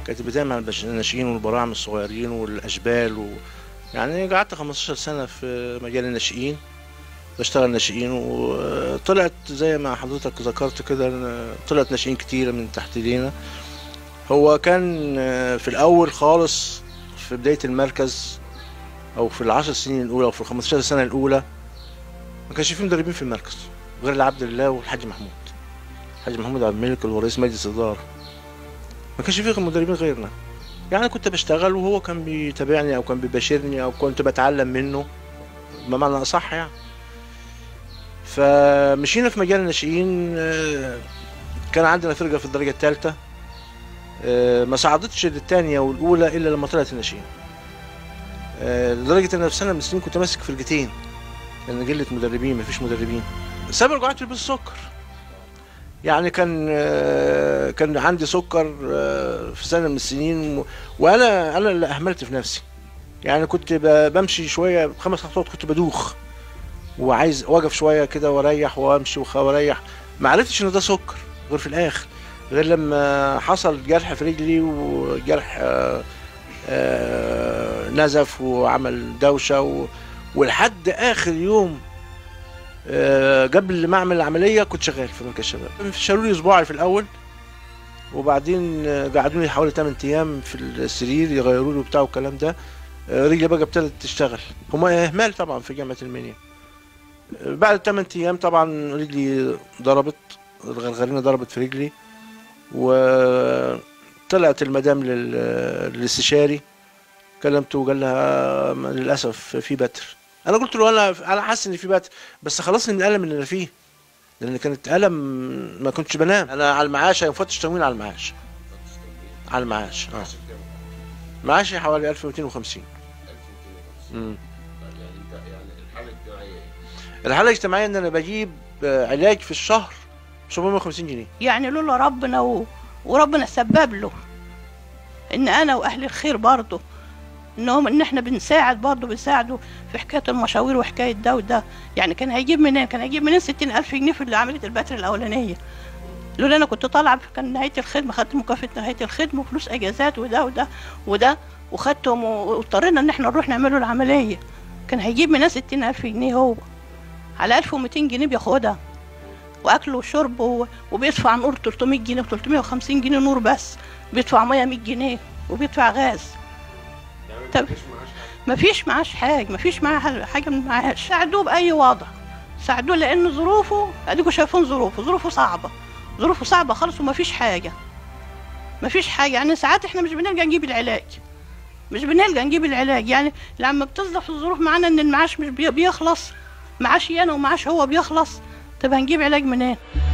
كانت البدايه مع البش- الناشئين والبراعم الصغيرين والاشبال و... يعني قعدت 15 سنه في مجال الناشئين بشتغل ناشئين وطلعت زي ما حضرتك ذكرت كده إن طلعت ناشئين كتيره من تحت ايدينا هو كان في الاول خالص في بدايه المركز او في العشر سنين الاولى او في ال 15 سنه الاولى ما كانش في مدربين في المركز غير العبد الله والحاج محمود الحاج محمود عبد الملك اللي هو رئيس مجلس الاداره ما كانش فيه مدربين غيرنا يعني كنت بشتغل وهو كان بيتابعني او كان بيباشرني او كنت بتعلم منه بمعنى اصح يعني فمشينا في مجال الناشئين آه، كان عندنا فرقه في الدرجه الثالثه ما صعدتش للثانيه والاولى الا لما طلعت الناشئين آه، لدرجه ان في سنه من السنين كنت ماسك فرقتين لان قله مدربين مفيش مدربين سبب رجعت بالسكر يعني كان آه، كان عندي سكر آه، في سنه من السنين و- وانا انا اللي اهملت في نفسي يعني كنت ب- بمشي شويه خمس خطوات كنت بدوخ وعايز واقف شويه كده واريح وامشي وخ- واريح ما عرفتش ان ده سكر غير في الاخر غير لما حصل جرح في رجلي وجرح آه، آه، نزف وعمل دوشه و... ولحد اخر يوم آه، قبل ما اعمل العمليه كنت شغال في مركز الشباب شالوا لي اسبوعي في الاول وبعدين آه، قعدوني حوالي 8 ايام في السرير يغيروا لي وبتاع والكلام ده آه، رجلي بقى ابتدت تشتغل هما اهمال طبعا في جامعه المنيا آه، بعد 8 ايام طبعا رجلي ضربت الغرغرينه ضربت في رجلي وطلعت المدام لل- للاستشاري كلمته وقال لها "ما- للاسف في بتر انا قلت له انا انا حاسس ان في بتر بس خلصني من الالم اللي انا فيه لان كانت الم ما كنتش بنام انا على المعاش انا مفتش تموين على المعاش على المعاش اه معاشي حوالي 1250 امم الحاله الاجتماعيه ان انا بجيب آه، علاج في الشهر 750 جنيه يعني لولا ربنا و... وربنا سبب له ان انا واهل الخير برضه انهم ان احنا بنساعد برضه بنساعده في حكايه المشاوير وحكايه ده وده يعني كان هيجيب منين كان هيجيب منين 60000 جنيه في عمليه البتر الاولانيه لولا انا كنت طالعه كان نهايه الخدمه خدت مكافاه نهايه الخدمه وفلوس اجازات وده وده وده وخدتهم واضطرينا ان احنا نروح نعمل له العمليه كان هيجيب منين 60000 جنيه هو على 1200 جنيه بياخدها واكل وشرب و- وبيدفع نور 300 جنيه و350 جنيه نور بس بيدفع ميه 100 جنيه وبيدفع غاز طب ما فيش معاش حاجه ما فيش معاه حل- حاجه من المعاش ساعدوه باي وضع ساعدوه لان ظروفه اديكوا شايفين ظروفه ظروفه صعبه ظروفه صعبه خالص وما فيش حاجه ما فيش حاجه يعني ساعات احنا مش بنلقى نجيب العلاج مش بنلقى نجيب العلاج يعني لما بتصلح الظروف معانا ان المعاش مش بي- بيخلص معاشي انا ومعاش هو بيخلص طب هنجيب علاج منين